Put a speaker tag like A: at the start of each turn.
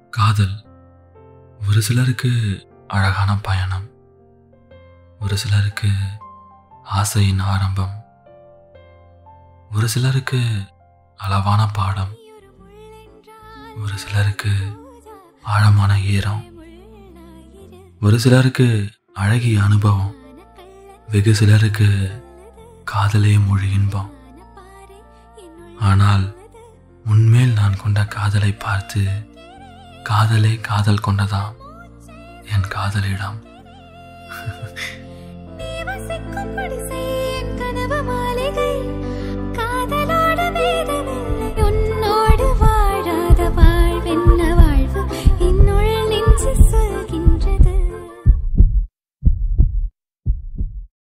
A: காதல் ஒரு சிலருக்கு அழகான பயணம் ஒரு சிலருக்கு ஆசையின் ஆரம்பம் ஒரு சிலருக்கு அளவான பாடம் ஒரு சிலருக்கு ஆழமான ஈரம் ஒரு சிலருக்கு அழகிய அனுபவம் வெகு சிலருக்கு காதலே மொழி இன்பம் ஆனால் உன்மேல் நான் கொண்ட காதலை பார்த்து காதலே காதல் கொண்டதாம் என் காதலிடம்